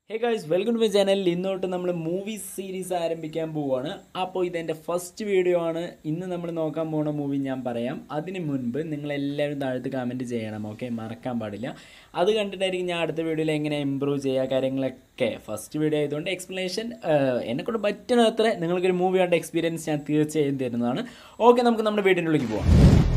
hey guys welcome to my channel ഇന്നോട്ട് നമ്മൾ movie series ആരംഭിക്കാൻ പോവുകയാണ് അപ്പോൾ ഇതെൻ്റെ ഫസ്റ്റ് വീഡിയോ ആണ് ഇന്ന് നമ്മൾ നോക്കാൻ പോകുന്ന മൂവി ഞാൻ പറയാം അതിന് മുൻപ് നിങ്ങളെല്ലാവരും താഴത്ത് കമൻറ്റ് ചെയ്യണം ഓക്കെ മറക്കാൻ പാടില്ല അത് കണ്ടിട്ടായിരിക്കും ഞാൻ അടുത്ത വീഡിയോയിൽ എങ്ങനെ ഇമ്പ്രൂവ് ചെയ്യുക കാര്യങ്ങളൊക്കെ ഫസ്റ്റ് വീഡിയോ ആയതുകൊണ്ട് എക്സ്പ്ലനേഷൻ എന്നെക്കൊണ്ട് പറ്റുന്നത്ര നിങ്ങൾക്കൊരു മൂവി കണ്ട എക്സ്പീരിയൻസ് ഞാൻ തീർച്ചയായും തരുന്നതാണ് ഓക്കെ നമുക്ക് നമ്മുടെ വീടിൻ്റെ ഉള്ളിലേക്ക് പോവാം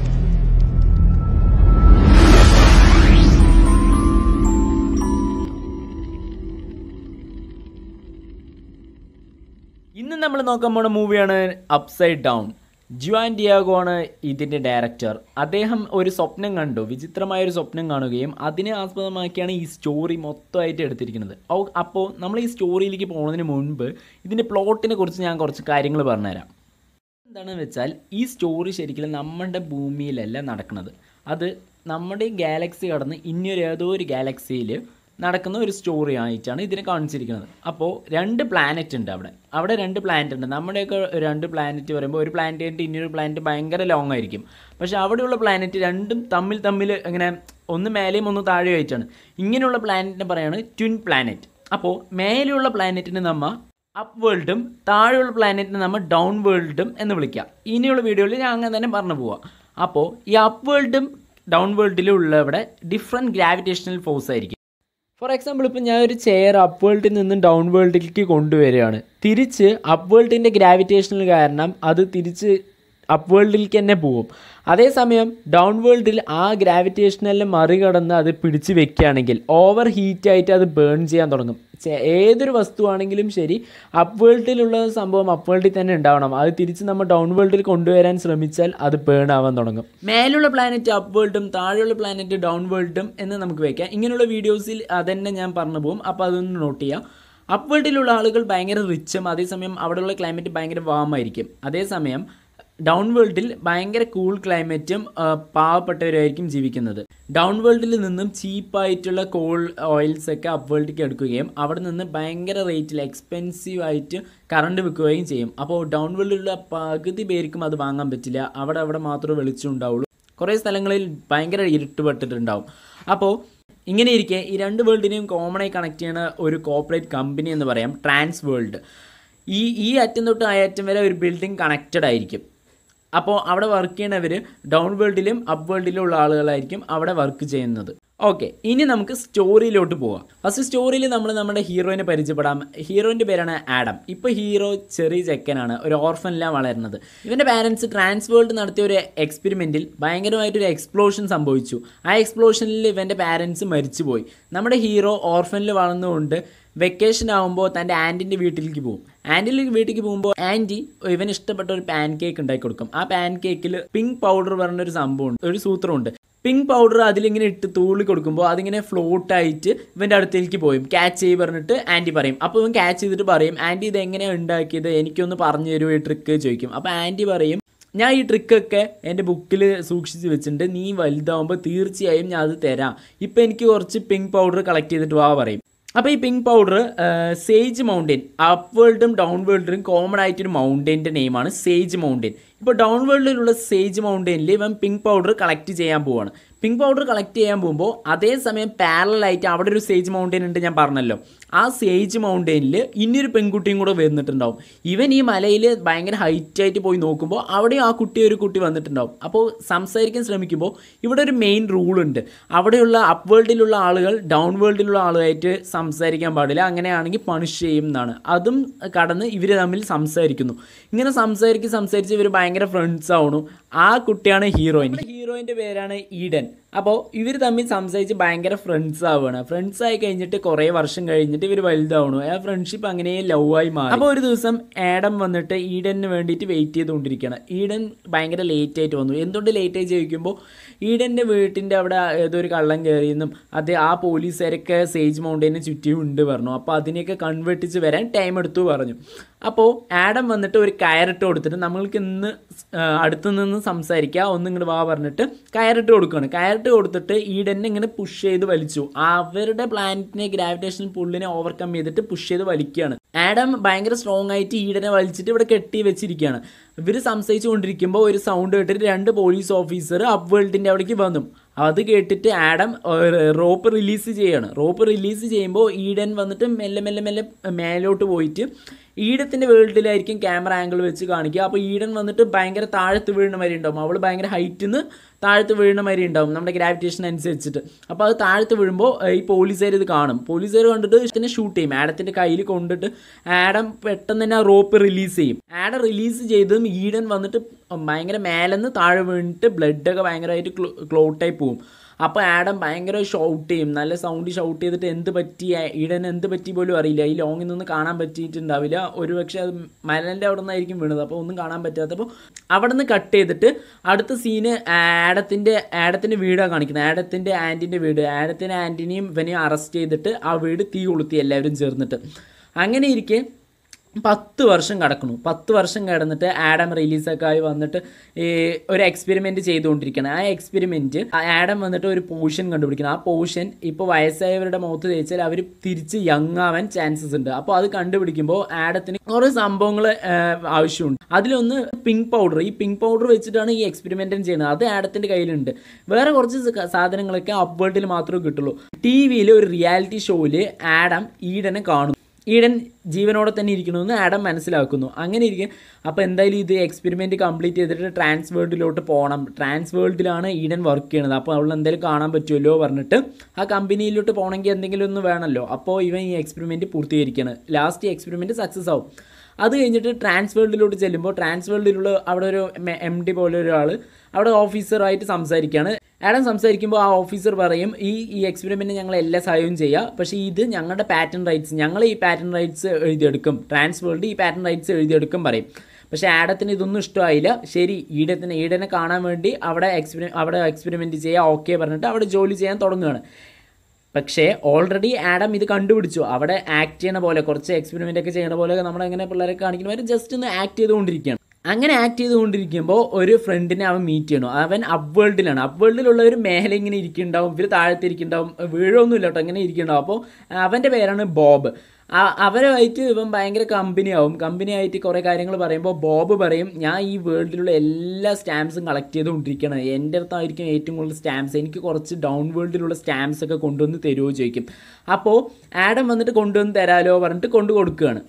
ഇന്ന് നമ്മൾ നോക്കാൻ പോണ മൂവിയാണ് അപ്സൈഡ് ഡൗൺ ജുവാൻ ഡിയാഗോ ആണ് ഇതിൻ്റെ ഡയറക്ടർ അദ്ദേഹം ഒരു സ്വപ്നം കണ്ടു വിചിത്രമായ ഒരു സ്വപ്നം കാണുകയും അതിനെ ആസ്പദമാക്കിയാണ് ഈ സ്റ്റോറി മൊത്തമായിട്ട് എടുത്തിരിക്കുന്നത് ഔ- അപ്പോൾ നമ്മൾ ഈ സ്റ്റോറിയിലേക്ക് പോകുന്നതിന് മുൻപ് ഇതിൻ്റെ പ്ലോട്ടിനെ കുറിച്ച് ഞാൻ കുറച്ച് കാര്യങ്ങൾ പറഞ്ഞുതരാം എന്താണെന്ന് വെച്ചാൽ ഈ സ്റ്റോറി ശരിക്കും നമ്മുടെ ഭൂമിയിലല്ല നടക്കുന്നത് അത് നമ്മുടെ ഗാലക്സി കടന്ന് ഇനിയൊരു ഏതോ ഒരു ഗാലക്സിയിൽ നടക്കുന്ന ഒരു സ്റ്റോറി ആയിട്ടാണ് ഇതിനെ കാണിച്ചിരിക്കുന്നത് അപ്പോൾ രണ്ട് പ്ലാനറ്റ് ഉണ്ട് അവിടെ അവിടെ രണ്ട് പ്ലാനറ്റ് ഉണ്ട് നമ്മുടെയൊക്കെ രണ്ട് പ്ലാനറ്റ് പറയുമ്പോൾ ഒരു പ്ലാനറ്റ് കഴിഞ്ഞിട്ട് ഇനിയൊരു പ്ലാനറ്റ് ഭയങ്കര ലോങ് ആയിരിക്കും പക്ഷേ അവിടെയുള്ള പ്ലാനറ്റ് രണ്ടും തമ്മിൽ തമ്മിൽ ഇങ്ങനെ ഒന്ന് മേലെയും ഒന്ന് താഴെയും ആയിട്ടാണ് ഇങ്ങനെയുള്ള പ്ലാനറ്റിനെ പറയാണ് ട്വിൻ പ്ലാനറ്റ് അപ്പോൾ മേലെയുള്ള പ്ലാനറ്റിന് നമ്മ അപ്പ് വേൾഡും താഴെയുള്ള പ്ലാനറ്റിനെ നമ്മൾ ഡൗൺ വേൾഡും എന്ന് വിളിക്കാം ഇനിയുള്ള വീഡിയോയിൽ ഞാൻ അങ്ങനെ തന്നെ പറഞ്ഞു പോവാം അപ്പോൾ ഈ അപ്പ് വേൾഡും ഡൗൺ വേൾഡിലും ഉള്ളവിടെ ഡിഫറെൻറ്റ് ഗ്രാവിറ്റേഷണൽ ഫോഴ്സ് ആയിരിക്കും ഫോർ എക്സാമ്പിൾ ഇപ്പം ഞാൻ ഒരു ചെയർ അപ്പ് വേൾഡിൽ നിന്നും ഡൗൺ വേൾഡിലേക്ക് കൊണ്ടുവരികയാണ് തിരിച്ച് അപ്പ് വേൾഡിൻ്റെ ഗ്രാവിറ്റേഷണൽ കാരണം അത് തിരിച്ച് അപ്പ് വേൾഡിലേക്ക് തന്നെ പോവും അതേസമയം ഡൗൺ വേൾഡിൽ ആ ഗ്രാവിറ്റേഷണലിനെ മറികടന്ന് അത് പിടിച്ച് വെക്കുകയാണെങ്കിൽ ഓവർ ഹീറ്റായിട്ട് അത് ബേൺ ചെയ്യാൻ തുടങ്ങും ചെ- ഏതൊരു വസ്തുവാണെങ്കിലും ശരി അപ്പ് വേൾഡിലുള്ള സംഭവം അപ്പ് വേൾഡിൽ തന്നെ ഉണ്ടാവണം അത് തിരിച്ച് നമ്മൾ ഡൗൺ വേൾഡിൽ കൊണ്ടുവരാൻ ശ്രമിച്ചാൽ അത് ബേൺ ആവാൻ തുടങ്ങും മേലുള്ള പ്ലാനറ്റ് അപ്പ് വേൾഡും താഴെയുള്ള പ്ലാനറ്റ് ഡൗൺ വേൾഡും എന്ന് നമുക്ക് വെക്കാം ഇങ്ങനെയുള്ള വീഡിയോസിൽ അതന്നെ ഞാൻ പറഞ്ഞു പോകും അപ്പോൾ അതൊന്ന് നോട്ട് ചെയ്യാം അപ്പ് വേൾഡിലുള്ള ആളുകൾ ഭയങ്കര റിച്ചും അതേസമയം അവിടെയുള്ള ക്ലൈമറ്റ് ഭയങ്കര വാം ആയിരിക്കും അതേസമയം ഡൗൺ വേൾഡിൽ ഭയങ്കര കൂൾ ക്ലൈമറ്റും ആ, പാവപ്പെട്ടവരായിരിക്കും ജീവിക്കുന്നത് ഡൗൺ വേൾഡിൽ നിന്നും ചീപ്പായിട്ടുള്ള കോൾ ഓയിൽസ് ഒക്കെ അപ്പ് വേൾഡിലേക്ക് എടുക്കുകയും അവിടെ നിന്ന് ഭയങ്കര റേറ്റിൽ എക്സ്പെൻസീവ് ആയിട്ട് കറണ്ട് വിൽക്കുകയും ചെയ്യും അപ്പോൾ ഡൗൺ വേൾഡിലുള്ള പകുതി പേർക്കും അത് വാങ്ങാൻ പറ്റില്ല അവിടെ അവിടെ മാത്രമേ വെളിച്ചം ഉണ്ടാവുള്ളൂ കുറേ സ്ഥലങ്ങളിൽ ഭയങ്കര ഇരുട്ടുപെട്ടിട്ടുണ്ടാവും അപ്പോൾ ഇങ്ങനെ ഇരിക്കെ ഈ രണ്ട് വേൾഡിനെയും കോമൺ ആയി കണക്ട് ചെയ്യുന്ന ഒരു കോർപ്പറേറ്റ് കമ്പനി എന്ന് പറയാം ട്രാൻസ് വേൾഡ് ഈ ഈ അറ്റം തൊട്ട് ആ അറ്റം വരെ ഒരു ബിൽഡിംഗ് കണക്റ്റഡ് ആയിരിക്കും അപ്പോൾ അവിടെ വർക്ക് ചെയ്യണവർ ഡൗൺ വേൾഡിലും അപ്പ് വേൾഡിലും ഉള്ള ആളുകളായിരിക്കും അവിടെ വർക്ക് ചെയ്യുന്നത് ഓക്കെ ഇനി നമുക്ക് സ്റ്റോറിയിലോട്ട് പോവാം ഫസ്റ്റ് സ്റ്റോറിയിൽ നമ്മൾ നമ്മുടെ ഹീറോയിനെ പരിചയപ്പെടാം ഹീറോയിൻ്റെ പേരാണ് ആഡം ഇപ്പോൾ ഹീറോ ചെറിയ ചെക്കനാണ് ഒരു ഓർഫനിലാണ് വളരുന്നത് ഇവൻ്റെ പാരൻസ് ട്രാൻസ് വേൾഡ് നടത്തിയ ഒരു എക്സ്പെരിമെൻറ്റിൽ ഭയങ്കരമായിട്ടൊരു എക്സ്പ്ലോഷൻ സംഭവിച്ചു ആ എക്സ്പ്ലോഷനിൽ ഇവൻ്റെ പാരൻസ് മരിച്ചുപോയി നമ്മുടെ ഹീറോ ഓർഫനിൽ വളർന്നുകൊണ്ട് വെക്കേഷൻ ആകുമ്പോൾ തൻ്റെ ആൻറ്റിൻ്റെ വീട്ടിലേക്ക് പോകും ആൻറ്റിൻ്റെ വീട്ടിലേക്ക് പോകുമ്പോൾ ആൻറ്റി ഇവന് ഇഷ്ടപ്പെട്ട ഒരു പാൻ കേക്ക് ഉണ്ടാക്കി കൊടുക്കും ആ പാൻ കേക്കിൽ പിങ്ക് പൗഡർ പറഞ്ഞൊരു സംഭവമുണ്ട് ഒരു സൂത്രമുണ്ട് പിങ്ക് പൗഡർ അതിലിങ്ങനെ ഇട്ട് തൂളി കൊടുക്കുമ്പോൾ അതിങ്ങനെ ഫ്ലോട്ട് ആയിട്ട് ഇവൻ്റെ അടുത്തേക്ക് പോയും ക്യാച്ച് ചെയ്ത് പറഞ്ഞിട്ട് ആൻറ്റി പറയും അപ്പോൾ ഇവൻ ക്യാച്ച് ചെയ്തിട്ട് പറയും ആൻറ്റി ഇത് എങ്ങനെയാണ് ഉണ്ടാക്കിയത് എനിക്കൊന്ന് പറഞ്ഞു തരുമോ ഈ ട്രിക്ക് ചോദിക്കും അപ്പോൾ ആൻറ്റി പറയും ഞാൻ ഈ ട്രിക്കൊക്കെ എൻ്റെ ബുക്കിൽ സൂക്ഷിച്ച് വെച്ചിട്ടുണ്ട് നീ വലുതാവുമ്പോൾ തീർച്ചയായും ഞാൻ അത് തരാം ഇപ്പം എനിക്ക് കുറച്ച് പിങ്ക് പൗഡർ കളക്ട് ചെയ്തിട്ട് വാ പറയും അപ്പോൾ ഈ pink powder Sage Mountain up വേൾഡും ഡൗൺ വേൾഡിലും കോമൺ ആയിട്ടൊരു മൗണ്ടൻ്റെ നെയിമാണ് സേജ് മൗണ്ടൻ ഇപ്പോൾ ഡൗൺ വേൾഡിലുള്ള സേജ് മൗണ്ടനിൽ ഇവൻ പിങ്ക് പൗഡർ കളക്ട് ചെയ്യാൻ പോവാണ് പിങ്ക് പൗഡർ കളക്ട് ചെയ്യാൻ പോകുമ്പോൾ അതേസമയം പാരലായിട്ട് അവിടെ ഒരു സേജ് മൗണ്ടൻ ഉണ്ട് ഞാൻ പറഞ്ഞല്ലോ ആ സേജ് മൗണ്ടനിൽ ഇനിയൊരു പെൺകുട്ടിയും കൂടെ വന്നിട്ടുണ്ടാവും ഇവൻ ഈ മലയിൽ ഭയങ്കര ഹൈറ്റ് ആയിട്ട് പോയി നോക്കുമ്പോൾ അവിടെയും ആ കുട്ടി ഒരു കുട്ടി വന്നിട്ടുണ്ടാവും അപ്പോൾ സംസാരിക്കാൻ ശ്രമിക്കുമ്പോൾ ഇവിടെ ഒരു മെയിൻ റൂൾ ഉണ്ട് അവിടെയുള്ള അപ്പ് വേൾഡിലുള്ള ആളുകൾ ഡൗൺ വേൾഡിലുള്ള ആളുമായിട്ട് സംസാരിക്കാൻ പാടില്ല അങ്ങനെയാണെങ്കിൽ പണിഷ് ചെയ്യും എന്നാണ് അതും കടന്ന് ഇവർ തമ്മിൽ സംസാരിക്കുന്നു ഇങ്ങനെ സംസാരിച്ച് സംസാരിച്ച് ഇവർ ഭയങ്കര ഫ്രണ്ട്സ് ആവണു ആ കുട്ടിയാണ് ഹീറോയിൻ ഹീറോയിൻ്റെ പേരാണ് ഈഡൻ അപ്പോൾ ഇവർ തമ്മിൽ സംസാരിച്ച് ഭയങ്കര ഫ്രണ്ട്സ് ആവുകയാണ് ഫ്രണ്ട്സ് ആയി കഴിഞ്ഞിട്ട് കുറേ വർഷം കഴിഞ്ഞിട്ട് ഇവർ വലുതാവണു ആ ഫ്രണ്ട്ഷിപ്പ് അങ്ങനെ ലവ് ആയി മാറി അപ്പോൾ ഒരു ദിവസം ആഡം വന്നിട്ട് ഈഡന് വേണ്ടിയിട്ട് വെയിറ്റ് ചെയ്തുകൊണ്ടിരിക്കുകയാണ് ഈഡൻ ഭയങ്കര ലേറ്റ് ആയിട്ട് വന്നു എന്തുകൊണ്ട് ലേറ്റ് ആയി ചോദിക്കുമ്പോൾ ഈഡൻ്റെ വീട്ടിൻ്റെ അവിടെ ഏതോ ഒരു കള്ളം കയറിയെന്നും അത് ആ പോലീസുകാരൊക്കെ സേജ് മൗണ്ടൈനെ ചുറ്റിയും ഉണ്ട് പറഞ്ഞു അപ്പോൾ അതിനെയൊക്കെ കൺവെർട്ടിച്ച് വരാൻ ടൈം എടുത്തു പറഞ്ഞു അപ്പോൾ ആഡം വന്നിട്ട് ഒരു കയറിട്ട് കൊടുത്തിട്ട് നമ്മൾക്ക് ഇന്ന് ആ, അടുത്ത് നിന്ന് സംസാരിക്കുക ഒന്ന് ഇങ്ങോട്ട് വാ പറഞ്ഞിട്ട് കയറിട്ട് കൊടുക്കുകയാണ് കയറിട്ട് കൊടുത്തിട്ട് ഈഡനെ ഇങ്ങനെ പുഷ് ചെയ്ത് വലിച്ചു അവരുടെ പ്ലാനറ്റിനെ ഗ്രാവിറ്റേഷൻ പുള്ളിനെ ഓവർകം ചെയ്തിട്ട് പുഷ് ചെയ്ത് വലിക്കുകയാണ് ആഡം ഭയങ്കര സ്ട്രോങ് ആയിട്ട് ഈഡനെ വലിച്ചിട്ട് ഇവിടെ കെട്ടി വെച്ചിരിക്കുകയാണ് ഇവർ സംസാരിച്ചു കൊണ്ടിരിക്കുമ്പോൾ ഒരു സൗണ്ട് കേട്ടിട്ട് രണ്ട് പോലീസ് ഓഫീസർ അപ്പ് വേൾഡിൻ്റെ അവിടേക്ക് വന്നു അത് കേട്ടിട്ട് ആഡം റോപ്പ് റിലീസ് ചെയ്യാണ് റോപ്പ് റിലീസ് ചെയ്യുമ്പോൾ ഈഡൻ വന്നിട്ട് മെല്ലെ മെല്ലെ മെല്ലെ മേലോട്ട് പോയിട്ട് ഈഡത്തിൻ്റെ വേൾഡിലായിരിക്കും ക്യാമറ ആംഗിൾ വെച്ച് കാണിക്കുക അപ്പോൾ ഈഡൻ വന്നിട്ട് ഭയങ്കര താഴത്ത് വീഴുന്ന മാതിരി ഉണ്ടാവും അവൾ ഭയങ്കര ഹൈറ്റിൽ നിന്ന് താഴത്ത് വീഴുന്ന മാതിരി ഉണ്ടാവും നമ്മുടെ ഗ്രാവിറ്റേഷൻ അനുസരിച്ചിട്ട് അപ്പോൾ അത് താഴത്ത് വീഴുമ്പോൾ ഈ പോലീസുകാർ ഇത് കാണും പോലീസുകാർ കണ്ടിട്ട് ഇതിനെ ഷൂട്ട് ചെയ്യും ആഡത്തിൻ്റെ കയ്യിൽ കൊണ്ടിട്ട് ആഡം പെട്ടെന്ന് തന്നെ ആ റോപ്പ് റിലീസ് ചെയ്യും ആഡം റിലീസ് ചെയ്തതും ഈഡൻ വന്നിട്ട് ഭയങ്കര മേലെന്ന് താഴെ വീണിട്ട് ബ്ലഡൊക്കെ ഭയങ്കരമായിട്ട് ക്ലോട്ടായി പോവും അപ്പോൾ ആഡം ഭയങ്കര ഷൗട്ട് ചെയ്യും നല്ല സൗണ്ട് ഷൗട്ട് ചെയ്തിട്ട് എന്ത് പറ്റി ഈഡൻ എന്ത് പറ്റി പോലും അറിയില്ല ഈ ലോങ്ങിൽ നിന്ന് കാണാൻ പറ്റിയിട്ടുണ്ടാവില്ല ഒരു പക്ഷേ അത് മലൻ്റെ അവിടെ നിന്നായിരിക്കും വീണത് അപ്പോൾ ഒന്നും കാണാൻ പറ്റാത്തപ്പോൾ അവിടെ നിന്ന് കട്ട് ചെയ്തിട്ട് അടുത്ത സീന് ആഡത്തിൻ്റെ ആഡത്തിൻ്റെ വീടാണ് കാണിക്കുന്നത് ആഡത്തിൻ്റെ ആൻറ്റിൻ്റെ വീട് ആഡത്തിൻ്റെ ആൻറ്റിനെയും ഇവനെയും അറസ്റ്റ് ചെയ്തിട്ട് ആ വീട് തീ കൊളുത്തി എല്ലാവരും ചേർന്നിട്ട് അങ്ങനെ ഇരിക്കെ പത്ത് വർഷം കടക്കണു പത്ത് വർഷം കിടന്നിട്ട് ആഡം റിലീസൊക്കെ ആയി വന്നിട്ട് ഈ ഒരു എക്സ്പെരിമെൻറ്റ് ചെയ്തുകൊണ്ടിരിക്കണം ആ എക്സ്പെരിമെൻറ്റ് ആഡം വന്നിട്ട് ഒരു പോഷൻ കണ്ടുപിടിക്കണം ആ പോഷൻ ഇപ്പോൾ വയസ്സായവരുടെ മുഖത്ത് തേച്ചാൽ അവർ തിരിച്ച് യങ് ആവാൻ ചാൻസസ് ഉണ്ട് അപ്പോൾ അത് കണ്ടുപിടിക്കുമ്പോൾ ആഡത്തിന് കുറേ സംഭവങ്ങൾ ആവശ്യമുണ്ട് അതിലൊന്ന് പിങ്ക് പൗഡർ ഈ പിങ്ക് പൗഡർ വെച്ചിട്ടാണ് ഈ എക്സ്പെരിമെൻറ്റും ചെയ്യുന്നത് അത് ആഡത്തിൻ്റെ കയ്യിലുണ്ട് വേറെ കുറച്ച് സാധനങ്ങളൊക്കെ അപ്വേർഡിൽ മാത്രമേ കിട്ടുള്ളൂ ടി വിയിൽ ഒരു റിയാലിറ്റി ഷോയിൽ ആഡം ഈഡനെ കാണുന്നു ഈഡൻ ജീവനോടെ തന്നെ ഇരിക്കണമെന്ന് ആഡം മനസ്സിലാക്കുന്നു അങ്ങനെ ഇരിക്കും അപ്പോൾ എന്തായാലും ഇത് എക്സ്പെരിമെൻറ്റ് കംപ്ലീറ്റ് ചെയ്തിട്ട് ട്രാൻസ് വേൾഡിലോട്ട് പോകണം ട്രാൻസ് വേൾഡിലാണ് ഈഡൻ വർക്ക് ചെയ്യണത് അപ്പോൾ അവൾ എന്തായാലും കാണാൻ പറ്റുമല്ലോ പറഞ്ഞിട്ട് ആ കമ്പനിയിലോട്ട് പോകണമെങ്കിൽ എന്തെങ്കിലും ഒന്ന് വേണമല്ലോ അപ്പോൾ ഇവൻ ഈ എക്സ്പെരിമെൻറ്റ് പൂർത്തീകരിക്കുകയാണ് ലാസ്റ്റ് എക്സ്പെരിമെൻറ്റ് സക്സസ് ആവും അത് കഴിഞ്ഞിട്ട് ട്രാൻസ് വേൾഡിലോട്ട് ചെല്ലുമ്പോൾ ട്രാൻസ് വേൾഡിലുള്ള അവിടെ ഒരു എം ഡി പോലെ ഒരാൾ അവിടെ ഓഫീസറായിട്ട് സംസാരിക്കുകയാണ് ആഡം സംസാരിക്കുമ്പോൾ ആ ഓഫീസർ പറയും ഈ ഈ എക്സ്പെരിമെൻറ്റ് ഞങ്ങൾ എല്ലാ സഹായവും ചെയ്യുക പക്ഷേ ഇത് ഞങ്ങളുടെ പാറ്റേൺ റൈറ്റ്സ് ഞങ്ങൾ ഈ പാറ്റേൺ റൈറ്റ്സ് എഴുതിയെടുക്കും ട്രാൻസ് വേൾഡ് ഈ പാറ്റേൺ റൈറ്റ്സ് എഴുതിയെടുക്കും പറയും പക്ഷേ ആഡത്തിന് ഇതൊന്നും ഇഷ്ടമായില്ല ശരി ഈഡത്തിന് ഈഡനെ കാണാൻ വേണ്ടി അവിടെ എക്സ്പെരി അവിടെ എക്സ്പെരിമെൻറ്റ് ചെയ്യുക ഓക്കെ പറഞ്ഞിട്ട് അവിടെ ജോലി ചെയ്യാൻ തുടങ്ങുകയാണ് പക്ഷേ ഓൾറെഡി ആഡം ഇത് കണ്ടുപിടിച്ചു അവിടെ ആക്ട് ചെയ്യണ പോലെ കുറച്ച് എക്സ്പെരിമെൻ്റ് ഒക്കെ ചെയ്യണ പോലെ നമ്മളെങ്ങനെ പിള്ളേരെ കാണിക്കുന്നവർ ജസ്റ്റ് ഒന്ന് ആക്ട് ചെയ്തുകൊണ്ടിരിക്കുകയാണ് അങ്ങനെ ആക്ട് ചെയ്തുകൊണ്ടിരിക്കുമ്പോൾ ഒരു ഫ്രണ്ടിനെ അവൻ മീറ്റ് ചെയ്യണു അവൻ അപ്വേൾഡിലാണ് അപ്വേൾഡിലുള്ളവർ മേലെ ഇങ്ങനെ ഇരിക്കുന്നുണ്ടാവും ഇവർ താഴത്ത് ഇരിക്കുന്നുണ്ടാവും വീഴൊന്നുമില്ല കേട്ടോ ഇങ്ങനെ ഇരിക്കുന്നുണ്ടാവും അപ്പോൾ അവൻ്റെ പേരാണ് ബോബ് അവരുമായിട്ട് ഇവൻ ഭയങ്കര കമ്പനി ആവും കമ്പനി ആയിട്ട് കുറേ കാര്യങ്ങൾ പറയുമ്പോൾ ബോബ് പറയും ഞാൻ ഈ വേൾഡിലുള്ള എല്ലാ സ്റ്റാമ്പ്സും കളക്ട് ചെയ്തുകൊണ്ടിരിക്കുകയാണ് എൻ്റെ അടുത്തായിരിക്കും ഏറ്റവും കൂടുതൽ സ്റ്റാമ്പ്സ് എനിക്ക് കുറച്ച് ഡൗൺ വേൾഡിലുള്ള സ്റ്റാമ്പ്സ് ഒക്കെ കൊണ്ടുവന്ന് തരുമോ ചോദിക്കും അപ്പോൾ ആഡം വന്നിട്ട് കൊണ്ടുവന്ന് തരാലോ പറഞ്ഞിട്ട് കൊണ്ടു കൊടുക്കുകയാണ്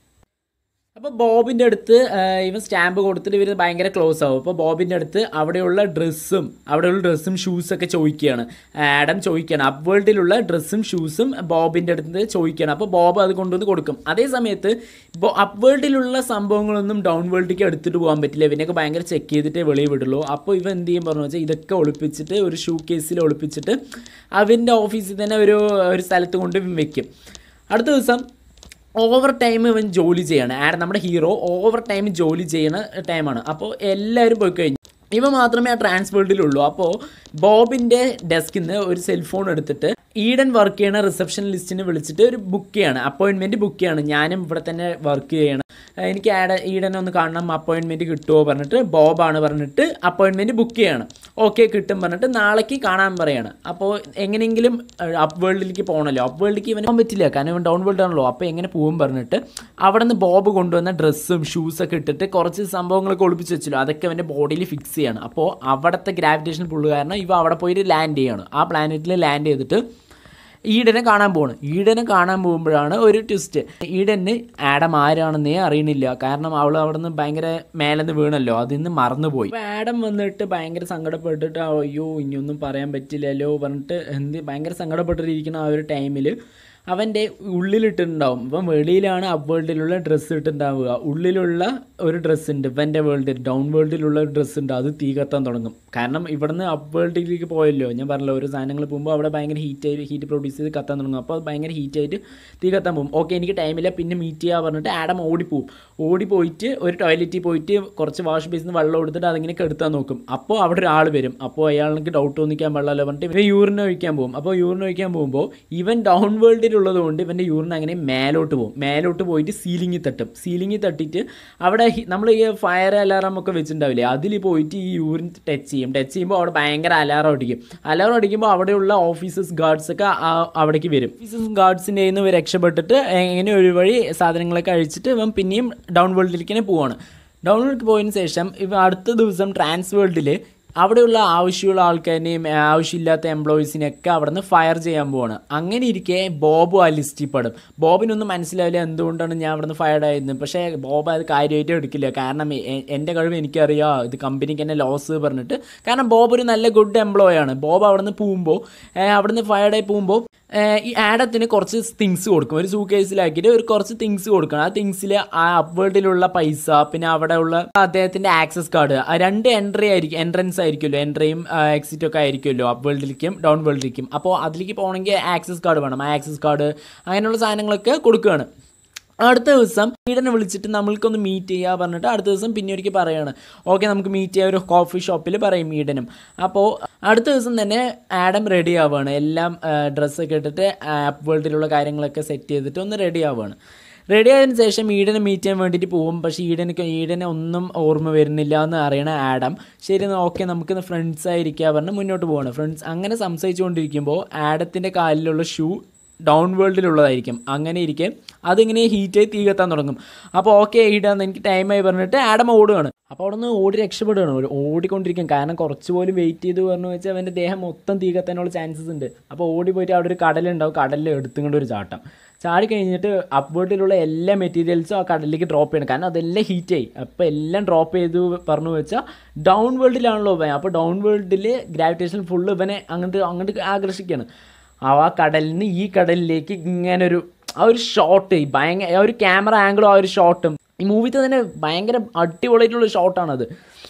അപ്പോൾ ബോബിൻ്റെ അടുത്ത് ഇവൻ സ്റ്റാമ്പ് കൊടുത്തിട്ട് ഇവർ ഭയങ്കര ക്ലോസ് ആവും അപ്പോൾ ബോബിൻ്റെ അടുത്ത് അവിടെയുള്ള ഡ്രസ്സും അവിടെയുള്ള ഡ്രസ്സും ഷൂസൊക്കെ ചോദിക്കുകയാണ് ആഡം ചോദിക്കുകയാണ് അപ്പ് വേൾഡിലുള്ള ഡ്രസ്സും ഷൂസും ബോബിൻ്റെ അടുത്ത് ചോദിക്കുകയാണ് അപ്പോൾ ബോബ് അത് കൊണ്ടുവന്ന് കൊടുക്കും അതേ സമയത്ത് ഇപ്പോൾ അപ്പ് വേൾഡിലുള്ള സംഭവങ്ങളൊന്നും ഡൗൺ വേൾഡിലേക്ക് എടുത്തിട്ട് പോകാൻ പറ്റില്ല ഇവനൊക്കെ ഭയങ്കര ചെക്ക് ചെയ്തിട്ടേ വെളിയിൽ വിടുള്ളൂ അപ്പോൾ ഇവ എന്ത് ചെയ്യും പറഞ്ഞു വെച്ചാൽ ഇതൊക്കെ ഒളിപ്പിച്ചിട്ട് ഒരു ഷൂ കേസിൽ ഒളിപ്പിച്ചിട്ട് അവൻ്റെ ഓഫീസിൽ തന്നെ ഒരു ഒരു സ്ഥലത്ത് കൊണ്ട് വെക്കും അടുത്ത ദിവസം ഓവർ ടൈം ഇവൻ ജോലി ചെയ്യണം ആഡ് നമ്മുടെ ഹീറോ ഓവർ ടൈം ജോലി ചെയ്യുന്ന ടൈമാണ് അപ്പോൾ എല്ലാവരും പോയി കഴിഞ്ഞു ഇവ മാത്രമേ ആ ട്രാൻസ്ഫേർഡിലുള്ളൂ അപ്പോൾ ബോബിൻ്റെ ഡെസ്കിൽ നിന്ന് ഒരു സെൽഫോൺ എടുത്തിട്ട് ഈഡൻ വർക്ക് ചെയ്യണ റിസപ്ഷൻ ലിസ്റ്റിന് വിളിച്ചിട്ട് ഒരു ബുക്ക് ചെയ്യാണ് അപ്പോയിൻമെൻറ്റ് ബുക്ക് ചെയ്യാണ് ഞാനും ഇവിടെ തന്നെ വർക്ക് ചെയ്യണം എനിക്ക് ആഡ് ഈഡനെ ഒന്ന് കാണണം അപ്പോയിൻമെൻറ്റ് കിട്ടുമോ പറഞ്ഞിട്ട് ബോബാണ് പറഞ്ഞിട്ട് അപ്പോയിൻമെൻറ്റ് ബുക്ക് ചെയ്യണം ഓക്കെ കിട്ടും പറഞ്ഞിട്ട് നാളേക്ക് കാണാൻ പറയാണ് അപ്പോൾ എങ്ങനെയെങ്കിലും അപ്പ് വേൾഡിലേക്ക് പോകണമല്ലോ അപ്പ് വേൾഡിലേക്ക് ഇവന് പോകാൻ പറ്റില്ല കാരണം ഇവൻ ഡൗൺ വേൾഡ് ആണല്ലോ അപ്പോൾ എങ്ങനെ പോകും പറഞ്ഞിട്ട് അവിടെ നിന്ന് ബോബ് കൊണ്ടുവന്ന ഡ്രസ്സും ഷൂസൊക്കെ ഇട്ടിട്ട് കുറച്ച് സംഭവങ്ങളൊക്കെ ഒളിപ്പിച്ച് വെച്ചല്ലോ അതൊക്കെ അവൻ്റെ ബോഡിയിൽ ഫിക്സ് ചെയ്യണം അപ്പോൾ അവിടുത്തെ ഗ്രാവിറ്റേഷൻ പുള്ളു കാരണം ഇവ അവിടെ പോയിട്ട് ലാൻഡ് ചെയ്യണം ആ പ്ലാനറ്റിൽ ലാൻഡ് ചെയ്തിട്ട് ഈഡനെ കാണാൻ പോകണം ഈഡനെ കാണാൻ പോകുമ്പോഴാണ് ഒരു ട്വിസ്റ്റ് ഈഡന് ആഡം ആരാണെന്നേ അറിയണില്ല കാരണം അവൾ അവിടെ നിന്ന് ഭയങ്കര മേലെന്ന് വീണല്ലോ അതിൽ നിന്ന് മറന്നുപോയി അപ്പോൾ ആഡം വന്നിട്ട് ഭയങ്കര സങ്കടപ്പെട്ടിട്ട് അയ്യോ ഇനിയൊന്നും പറയാൻ പറ്റില്ലല്ലോ പറഞ്ഞിട്ട് എന്ത് ഭയങ്കര സങ്കടപ്പെട്ടിരിക്കുന്ന ആ ഒരു ടൈമിൽ അവൻ്റെ ഉള്ളിലിട്ടുണ്ടാവും ഇപ്പം വെളിയിലാണ് അപ്പ് വേൾഡിലുള്ള ഡ്രസ്സ് ഇട്ടുണ്ടാവുക ഉള്ളിലുള്ള ഒരു ഡ്രസ്സ് ഉണ്ട് ഇവൻ്റെ വേൾഡിൽ ഡൗൺ വേൾഡിലുള്ള ഒരു ഡ്രസ്സ് ഉണ്ട് അത് തീ കത്താൻ തുടങ്ങും കാരണം ഇവിടുന്ന് അപ്പ് വേൾഡിലേക്ക് പോയല്ലോ ഞാൻ പറഞ്ഞല്ലോ ഓരോ സാധനങ്ങൾ പോകുമ്പോൾ അവിടെ ഭയങ്കര ഹീറ്റ് ആയി ഹീറ്റ് പ്രൊഡ്യൂസ് ചെയ്ത് കത്താൻ തുടങ്ങും അപ്പോൾ അത് ഭയങ്കര ഹീറ്റ് ആയിട്ട് തീ കത്താൻ പോകും ഓക്കെ എനിക്ക് ടൈമില്ല പിന്നെ മീറ്റ് ചെയ്യാൻ പറഞ്ഞിട്ട് ആഡം ഓടിപ്പോവും ഓടിപ്പോയിട്ട് ഒരു ടോയ്ലറ്റിൽ പോയിട്ട് കുറച്ച് വാഷ് ബേസിൽ നിന്ന് വെള്ളം എടുത്തിട്ട് അതിങ്ങനെ കെടുത്താൻ നോക്കും അപ്പോൾ അവിടെ ഒരാൾ വരും അപ്പോൾ അയാൾക്ക് ഡൗട്ട് തോന്നിക്കാൻ വെള്ളമല്ലോ പറഞ്ഞിട്ട് ഇവൻ യൂറിൻ ഒഴിക്കാൻ പോകും അപ്പോൾ യൂറിൻ ഒഴിക്കാൻ പോകുമ്പോൾ ഇവൻ ഡൗൺ വേൾഡിൽ ഉള്ളത് കൊണ്ട് ഇവൻ്റെ യൂറിൻ അങ്ങനെ മേലോട്ട് പോകും മേലോട്ട് പോയിട്ട് സീലിങ്ങിൽ തട്ടും സീലിങ്ങിൽ തട്ടിയിട്ട് അവിടെ നമ്മൾ ഈ ഫയർ അലാറം ഒക്കെ വെച്ചിട്ടുണ്ടാവില്ലേ അതിൽ പോയിട്ട് ഈ യൂറിൻ ടച്ച് ചെയ്യും ടച്ച് ചെയ്യുമ്പോൾ അവിടെ ഭയങ്കര അലാറം അടിക്കും അലാറം അടിക്കുമ്പോൾ അവിടെയുള്ള ഓഫീസേഴ്സ് ഗാർഡ്സ് ഒക്കെ അവിടേക്ക് വരും ഓഫീസേഴ്സ് ഗാർഡ്സിൻ്റെ കയ്യിൽ നിന്ന് രക്ഷപ്പെട്ടിട്ട് എങ്ങനെ ഒരു വഴി സാധനങ്ങളൊക്കെ അഴിച്ചിട്ട് ഇവൻ പിന്നെയും ഡൗൺ വേൾഡിലേക്ക് തന്നെ പോവാണ് ഡൗൺ വേൾഡിലേക്ക് പോയതിന് ശേഷം ഇവ അടുത്ത ദിവസം ട്രാൻസ് വേൾഡിൽ അവിടെയുള്ള ആവശ്യമുള്ള ആൾക്കാരെയും ആവശ്യമില്ലാത്ത എംപ്ലോയീസിനെയൊക്കെ അവിടെ നിന്ന് ഫയർ ചെയ്യാൻ പോവാണ് അങ്ങനെ ഇരിക്കെ ബോബ് ആ ലിസ്റ്റിൽ പെടും ബോബിനൊന്നും മനസ്സിലാവില്ല എന്തുകൊണ്ടാണ് ഞാൻ അവിടെ നിന്ന് ഫയർഡ് ആയിരുന്നത് പക്ഷേ ബോബ് അത് കാര്യമായിട്ട് എടുക്കില്ല കാരണം എ- എൻ്റെ കഴിവ് എനിക്കറിയാം ഇത് കമ്പനിക്ക് തന്നെ ലോസ് പറഞ്ഞിട്ട് കാരണം ബോബ് ഒരു നല്ല ഗുഡ് എംപ്ലോയി ആണ് ബോബ് അവിടെ നിന്ന് പോകുമ്പോൾ അവിടെ നിന്ന് ഫയർഡ് ആയി പോകുമ്പോൾ ഈ ആഡത്തിന് കുറച്ച് തിങ്സ് കൊടുക്കും ഒരു സൂ കേസിലാക്കിയിട്ട് ഒരു കുറച്ച് തിങ്സ് കൊടുക്കണം ആ തിങ്സിൽ ആ അപ്വേർഡിലുള്ള പൈസ പിന്നെ അവിടെ ഉള്ള അദ്ദേഹത്തിൻ്റെ ആക്സസ് കാർഡ് രണ്ട് എൻട്രി ആയിരിക്കും എൻട്രൻസ് ആയിരിക്കുമല്ലോ എൻട്രിയും എക്സിറ്റും ഒക്കെ ആയിരിക്കുമല്ലോ അപ്പ് വേൾഡിലേക്കും ഡൗൺ വേൾഡിലേക്കും അപ്പോൾ അതിലേക്ക് പോകണമെങ്കിൽ ആക്സസ് കാർഡ് വേണം ആ ആക്സസ് കാർഡ് അങ്ങനെയുള്ള സാധനങ്ങളൊക്കെ കൊടുക്കുകയാണ് അടുത്ത ദിവസം ഈടനെ വിളിച്ചിട്ട് നമ്മൾക്കൊന്ന് മീറ്റ് ചെയ്യുക പറഞ്ഞിട്ട് അടുത്ത ദിവസം പിന്നെ ഒരിക്കൽ പറയാണ് ഓക്കെ നമുക്ക് മീറ്റ് ചെയ്യാം ഒരു കോഫി ഷോപ്പിൽ പറയും ഈടനും അപ്പോൾ അടുത്ത ദിവസം തന്നെ ആഡം റെഡി ആവുകയാണ് എല്ലാം ഡ്രസ്സൊക്കെ ഇട്ടിട്ട് ആപ്പ് വേൾഡിലുള്ള കാര്യങ്ങളൊക്കെ സെറ്റ് ചെയ്തിട്ട് ഒന്ന് റെഡി ആവുകയാണ് റെഡി ആയതിനു ശേഷം ഈഡനെ മീറ്റ് ചെയ്യാൻ വേണ്ടിയിട്ട് പോകും പക്ഷേ ഈഡനക്ക് ഈഡനെ ഒന്നും ഓർമ്മ വരുന്നില്ല എന്ന് അറിയണ ആഡം ശരി ഓക്കെ നമുക്ക് ഫ്രണ്ട്സ് ആയിരിക്കുക പറഞ്ഞ് മുന്നോട്ട് പോവാണ് ഫ്രണ്ട്സ് അങ്ങനെ സംസാരിച്ചുകൊണ്ടിരിക്കുമ്പോൾ ആഡത്തിൻ്റെ കാലിലുള്ള ഷൂ ഡൗൺ വേൾഡിലുള്ളതായിരിക്കും അങ്ങനെ ഇരിക്കെ അതിങ്ങനെ ഹീറ്റായി തീ കത്താൻ തുടങ്ങും അപ്പോൾ ഓക്കെ ഇടാന്ന് എനിക്ക് ടൈമായി പറഞ്ഞിട്ട് ആഡം ഓടുകയാണ് അപ്പോൾ അവിടെ നിന്ന് ഓടി രക്ഷപ്പെടുകയാണ് ഒരു ഓടിക്കൊണ്ടിരിക്കും കാരണം കുറച്ച് പോലും വെയിറ്റ് ചെയ്ത് പറഞ്ഞു വെച്ചാൽ അവൻ്റെ ദേഹം മൊത്തം തീ കത്താനുള്ള ചാൻസസ് ഉണ്ട് അപ്പോൾ ഓടി പോയിട്ട് അവിടെ ഒരു കടലുണ്ടാവും കടലിൽ എടുത്തുകൊണ്ട് ഒരു ചാട്ടം ചാടി കഴിഞ്ഞിട്ട് അപ്വേർഡിലുള്ള എല്ലാ മെറ്റീരിയൽസും ആ കടലിലേക്ക് ഡ്രോപ്പ് ചെയ്യണം കാരണം അതെല്ലാം ഹീറ്റായി അപ്പോൾ എല്ലാം ഡ്രോപ്പ് ചെയ്തു പറഞ്ഞു വെച്ചാൽ ഡൗൺ വേൾഡിലാണല്ലോ ഇവൻ അപ്പോൾ ഡൗൺ വേൾഡിൽ ഗ്രാവിറ്റേഷൻ ഫുള്ള് ഇവനെ അങ്ങോട്ട് അങ്ങോട്ട് ആകർഷിക്കുകയാണ് ആ കടലിൽ നിന്ന് ഈ കടലിലേക്ക് ഇങ്ങനെ ഒരു ആ ഒരു ഷോട്ട് ഭയങ്കര ആ ഒരു ക്യാമറ ആംഗിളും ആ ഒരു ഷോട്ടും ഈ മൂവിത്തെ തന്നെ ഭയങ്കര അടിപൊളിയായിട്ടുള്ള ഷോട്ടാണത്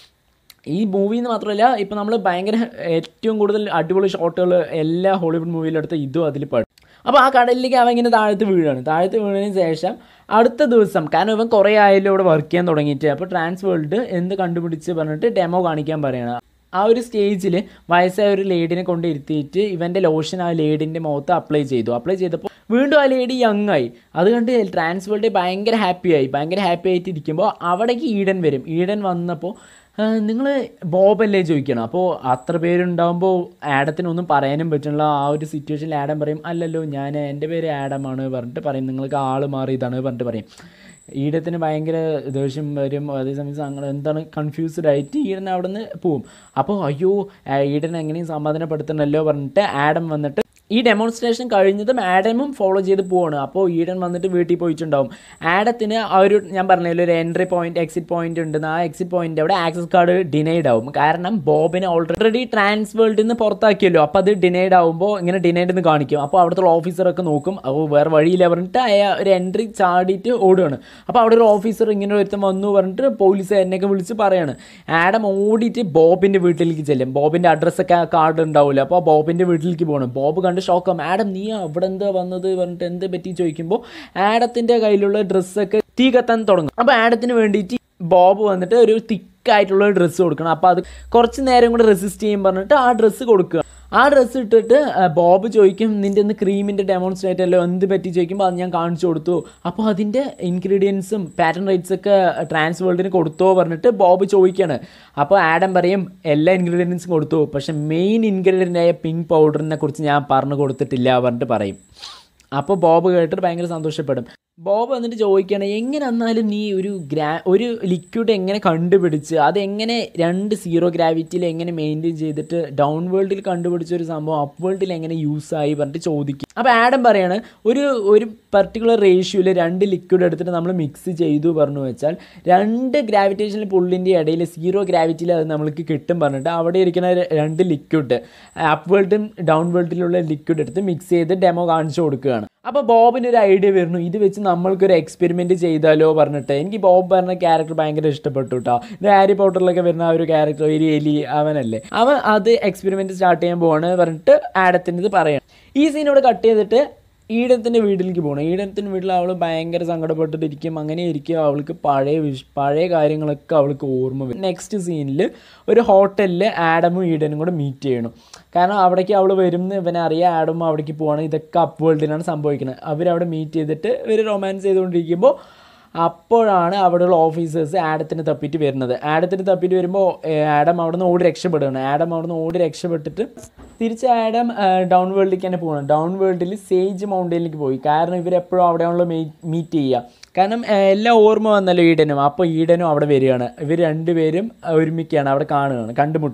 ഈ മൂവി എന്ന് മാത്രമല്ല ഇപ്പം നമ്മൾ ഭയങ്കര ഏറ്റവും കൂടുതൽ അടിപൊളി ഷോട്ടുകൾ എല്ലാ ഹോളിവുഡ് മൂവിയിലെടുത്ത് ഇതും അതിൽ പെടും അപ്പോൾ ആ കടലിലേക്ക് അവൻ ഇങ്ങനെ താഴത്ത് വീഴാണ് താഴത്ത് വീണതിന് ശേഷം അടുത്ത ദിവസം കാരണം ഇവൻ കുറേ ആയാലും ഇവിടെ വർക്ക് ചെയ്യാൻ തുടങ്ങിയിട്ട് അപ്പോൾ ട്രാൻസ് വേൾഡ് എന്ത് കണ്ടുപിടിച്ച് പറഞ്ഞിട്ട് ഡെമോ കാണിക്കാൻ പറയണം ആ ഒരു സ്റ്റേജിൽ വയസ്സായ ഒരു ലേഡിനെ കൊണ്ട് ഇരുത്തിയിട്ട് ഇവൻ്റെ ലോഷൻ ആ ലേഡിൻ്റെ മുഖത്ത് അപ്ലൈ ചെയ്തു അപ്ലൈ ചെയ്തപ്പോൾ വീണ്ടും ആ ലേഡി യങ് ആയി അത് കണ്ട് ട്രാൻസ് വേൾഡ് ഭയങ്കര ഹാപ്പി ആയി ഭയങ്കര ഹാപ്പി ആയിട്ട് ഇരിക്കുമ്പോൾ അവിടേക്ക് ഈഡൻ വരും ഈഡൻ വന്നപ്പോൾ നിങ്ങൾ ബോബല്ലേ ചോദിക്കണം അപ്പോൾ അത്ര പേരുണ്ടാകുമ്പോൾ ആഡത്തിനൊന്നും പറയാനും പറ്റുന്നില്ല ആ ഒരു സിറ്റുവേഷനിൽ ആഡം പറയും അല്ലല്ലോ ഞാൻ എൻ്റെ പേര് ആഡമാണ് പറഞ്ഞിട്ട് പറയും നിങ്ങൾക്ക് ആൾ മാറിയതാണ് പറഞ്ഞിട്ട് പറയും ഈടത്തിന് ഭയങ്കര ദേഷ്യം വരും അതേസമയം സങ്കടം എന്താണ് കൺഫ്യൂസ്ഡ് ആയിട്ട് ഈടൻ അവിടെ നിന്ന് പോവും അപ്പോൾ അയ്യോ ആ, ഈടൻ എങ്ങനെയും സമാധാനപ്പെടുത്തണമല്ലോ പറഞ്ഞിട്ട് ആഡം വന്നിട്ട് ഈ ഡെമോൺസ്ട്രേഷൻ കഴിഞ്ഞതും ആഡമും ഫോളോ ചെയ്ത് പോവാണ് അപ്പോൾ ഈഡൻ വന്നിട്ട് വീട്ടിൽ പോയിട്ടുണ്ടാവും ആഡത്തിന് ആ ഒരു ഞാൻ പറഞ്ഞല്ലോ ഒരു എൻട്രി പോയിന്റ് എക്സിറ്റ് പോയിന്റ് ഉണ്ട് ആ എക്സിറ്റ് പോയിന്റ് അവിടെ ആക്സസ് കാർഡ് ഡിനൈഡ് ആവും കാരണം ബോബിനെ ഓൾറെഡി ട്രാൻസ് വേൾഡിൽ നിന്ന് പുറത്താക്കിയല്ലോ അപ്പോൾ അത് ഡിനൈഡ് ആവുമ്പോൾ ഇങ്ങനെ ഡിനൈഡ് എന്ന് കാണിക്കും അപ്പോൾ അവിടുത്തെ ഓഫീസറൊക്കെ നോക്കും അപ്പോൾ വേറെ വഴിയില്ല പറഞ്ഞിട്ട് അയാൾ ഒരു എൻട്രി ചാടിയിട്ട് ഓടുകയാണ് അപ്പോൾ അവിടെ ഒരു ഓഫീസർ ഇങ്ങനെ ഒരുത്തം വന്നു പറഞ്ഞിട്ട് പോലീസ് എന്നെയൊക്കെ വിളിച്ച് പറയാണ് ആഡം ഓടിയിട്ട് ബോബിൻ്റെ വീട്ടിലേക്ക് ചെല്ലും ബോബിൻ്റെ അഡ്രസ്സൊക്കെ കാർഡ് ഉണ്ടാവില്ല അപ്പോൾ ബോബിൻ്റെ വീട്ടിലേക്ക് പോകണം ബോബ് കണ്ട് ഷോക്കാം ആഡം നീ അവിടെ എന്താ വന്നത് പറഞ്ഞിട്ട് എന്ത് പറ്റി ചോദിക്കുമ്പോൾ ആഡത്തിൻ്റെ കയ്യിലുള്ള ഡ്രസ്സൊക്കെ തീ കത്താൻ തുടങ്ങും അപ്പോൾ ആഡത്തിന് വേണ്ടിയിട്ട് ബോബ് വന്നിട്ട് ഒരു തിക്കായിട്ടുള്ള ഡ്രസ്സ് കൊടുക്കണം അപ്പോൾ അത് കുറച്ച് നേരം കൂടെ റെസിസ്റ്റ് ചെയ്യും പറഞ്ഞിട്ട് ആ ഡ്രസ്സ് കൊടുക്കുക ആ ഡ്രസ്സ് ഇട്ടിട്ട് ആ, ബോബ് ചോദിക്കും നിൻ്റെ ഇന്ന് ക്രീമിൻ്റെ ഡെമോൺസ്ട്രേറ്റ് അല്ലോ എന്ത് പറ്റി ചോദിക്കുമ്പോൾ അത് ഞാൻ കാണിച്ചു കൊടുത്തു അപ്പോൾ അതിൻ്റെ ഇൻഗ്രീഡിയൻസും പാറ്റേൺ റൈറ്റ്സ് ഒക്കെ ട്രാൻസ് വേൾഡിന് കൊടുത്തോ പറഞ്ഞിട്ട് ബോബ് ചോദിക്കുകയാണ് അപ്പോൾ ആഡം പറയും എല്ലാ ഇൻഗ്രീഡിയൻസും കൊടുത്തു പക്ഷേ മെയിൻ ഇൻഗ്രീഡിയൻ്റ് ആയ പിങ്ക് പൗഡറിനെ കുറിച്ച് ഞാൻ പറഞ്ഞു കൊടുത്തിട്ടില്ല പറഞ്ഞിട്ട് പറയും അപ്പോൾ ബോബ് കേട്ടിട്ട് ഭയങ്കര സന്തോഷപ്പെടും ബോബ് വന്നിട്ട് ചോദിക്കുകയാണ് എങ്ങനെ വന്നാലും നീ ഒരു ഗ്രാ ഒരു ലിക്വിഡ് എങ്ങനെ കണ്ടുപിടിച്ച് അതെങ്ങനെ രണ്ട് സീറോ ഗ്രാവിറ്റിയിൽ എങ്ങനെ മെയിൻറ്റെയിൻ ചെയ്തിട്ട് ഡൗൺ വേൾഡിൽ കണ്ടുപിടിച്ച ഒരു സംഭവം അപ്പ് വേൾഡിൽ എങ്ങനെ യൂസ് ആയി പറഞ്ഞിട്ട് ചോദിക്കും അപ്പോൾ ആഡം പറയാണ് ഒരു ഒരു പർട്ടിക്കുലർ റേഷ്യോയിൽ രണ്ട് ലിക്വിഡ് എടുത്തിട്ട് നമ്മൾ മിക്സ് ചെയ്തു പറഞ്ഞു വെച്ചാൽ രണ്ട് ഗ്രാവിറ്റേഷനിൽ പുള്ളിൻ്റെ ഇടയിൽ സീറോ ഗ്രാവിറ്റിയിൽ അത് നമ്മൾക്ക് കിട്ടും പറഞ്ഞിട്ട് അവിടെ ഇരിക്കുന്ന ര- രണ്ട് ലിക്വിഡ് അപ്പ് വേൾഡും ഡൗൺ വേൾഡിലുള്ള ലിക്വിഡ് എടുത്ത് മിക്സ് ചെയ്ത് ഡെമോ കാണിച്ചു കൊടുക്കുകയാണ് അപ്പോൾ ബോബിന് ഒരു ഐഡിയ വരുന്നു ഇത് വെച്ച് നമ്മൾക്കൊരു എക്സ്പെരിമെൻറ്റ് ചെയ്താലോ പറഞ്ഞിട്ട് എനിക്ക് ബോബ് പറഞ്ഞ ക്യാരക്ടർ ഭയങ്കര ഇഷ്ടപ്പെട്ടു കേട്ടോ ഇത് ഹാരി പോട്ടറിലൊക്കെ വരുന്ന ആ ഒരു ക്യാരക്ടർ ഒരു എലി അവനല്ലേ അവൻ അത് എക്സ്പെരിമെൻറ്റ് സ്റ്റാർട്ട് ചെയ്യാൻ പോവാണ് പറഞ്ഞിട്ട് ആഡത്തിൻ്റെ ഇത് പറയണം ഈ സീൻ ഇവിടെ കട്ട് ചെയ്തിട്ട് ഈടത്തിൻ്റെ വീട്ടിലേക്ക് പോകണം ഈടത്തിൻ്റെ വീട്ടിൽ അവൾ ഭയങ്കര സങ്കടപ്പെട്ടിട്ടിരിക്കും അങ്ങനെ ഇരിക്കും അവൾക്ക് പഴയ വിഷ് പഴയ കാര്യങ്ങളൊക്കെ അവൾക്ക് ഓർമ്മ വരും നെക്സ്റ്റ് സീനിൽ ഒരു ഹോട്ടലിൽ ആഡമും ഈഡനും കൂടെ മീറ്റ് ചെയ്യണം കാരണം അവിടേക്ക് അവൾ വരുമെന്ന് ഇവനെ അറിയാം ആഡമും അവിടേക്ക് പോവാണ് ഇതൊക്കെ അപ്പ് വേൾഡിലാണ് സംഭവിക്കുന്നത് അവരവിടെ മീറ്റ് ചെയ്തിട്ട് ഇവർ റൊമാൻസ് ചെയ്തുകൊണ്ടിരിക്കുമ്പോൾ അപ്പോഴാണ് അവിടെയുള്ള ഓഫീസേഴ്സ് ആഡത്തിന് തപ്പിയിട്ട് വരുന്നത് ആഡത്തിന് തപ്പിയിട്ട് വരുമ്പോൾ ആഡം അവിടെ നിന്ന് ഓടി രക്ഷപ്പെടുകയാണ് ആഡം അവിടെ നിന്ന് ഓടി രക്ഷപ്പെട്ടിട്ട് തിരിച്ച് ആഡം ഡൗൺ വേൾഡിലേക്ക് തന്നെ പോകണം ഡൗൺ വേൾഡിൽ സേജ് മൗണ്ടനിലേക്ക് പോയി കാരണം ഇവരെപ്പോഴും അവിടെയാണല്ലോ മീറ്റ് ചെയ്യുക കാരണം ആ, എല്ലാം ഓർമ്മ വന്നല്ലോ ഈഡനും അപ്പോൾ ഈഡനും അവിടെ വരികയാണ് ഇവർ രണ്ടുപേരും ഒരുമിക്കുകയാണ് അവിടെ കാണുകയാണ് കണ്ടുമുട്ടുക